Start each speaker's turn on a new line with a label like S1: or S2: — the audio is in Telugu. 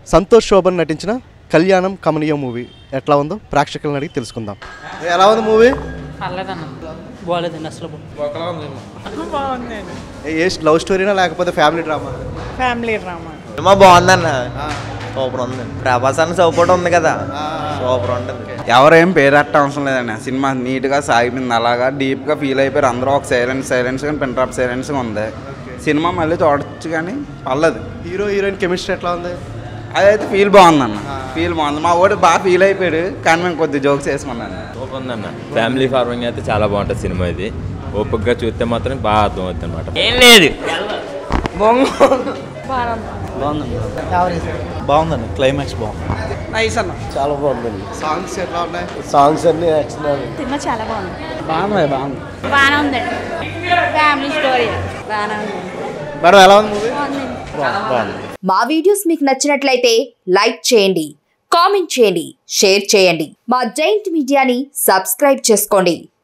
S1: సంతోష్ శోభన్ నటించిన కళ్యాణం కమనీయం మూవీ ఎట్లా ఉందో ప్రేక్షకులను అడిగి తెలుసుకుందాం ఎలా ఉంది మూవీ
S2: పర్లేదన్న బాగాలేదండి అసలు
S1: ఏ లవ్ స్టోరీనా లేకపోతే family drama
S2: family drama
S3: cinema బాగుందన్న సూపర్ ఉంది ప్రభాస్ అన్న సపోర్ట్ ఉంది కదా సూపర్ ఉంటుంది
S4: ఎవరేం పేరెట్ట అవసరం లేదండి ఆ సినిమా నీట్గా సాగిపోయింది అలాగా డీప్గా ఫీల్ అయిపోయారు అందరూ ఒక సైలెన్స్ సైలెన్స్ కానీ పెన్ డ్రాప్ సైలెన్స్గా ఉంది సినిమా మళ్ళీ చూడొచ్చు కానీ పర్లేదు
S1: హీరో హీరోయిన్ కెమిస్ట్రీ ఎట్లా ఉంది
S4: అదైతే ఫీల్ బాగుందన్న ఫీల్ బాగుంది మా వాడు బాగా ఫీల్ అయిపోయాడు కానీ మేము కొద్ది జోక్స్ వేసుకున్నాను
S5: సూపర్ ఉందన్న ఫ్యామిలీ ఫార్మింగ్ అయితే చాలా బాగుంటుంది సినిమా ఇది ఓపికగా చూస్తే మాత్రం బాగా అర్థం అవుతుంది అనమాట ఏం లేదు
S6: బాగుందండి క్లైమాక్స్ బాగుంది
S2: నైస్ అన్న
S6: చాలా బాగుందండి
S1: సాంగ్స్ ఎట్లా ఉన్నాయి
S6: సాంగ్స్ అన్ని యాక్షన్
S7: సినిమా చాలా బాగుంది
S2: బాగుంది బాగుంది
S7: బాగానే ఉందండి ఫ్యామిలీ స్టోరీ బాగానే ఉంది
S1: మేడం ఎలా ఉంది మూవీ
S6: బాగుంది
S8: మా వీడియోస్ మీకు నచ్చినట్లయితే లైక్ చేయండి కామెంట్ చేయండి షేర్ చేయండి మా జైంట్ మీడియాని సబ్స్క్రైబ్ చేసుకోండి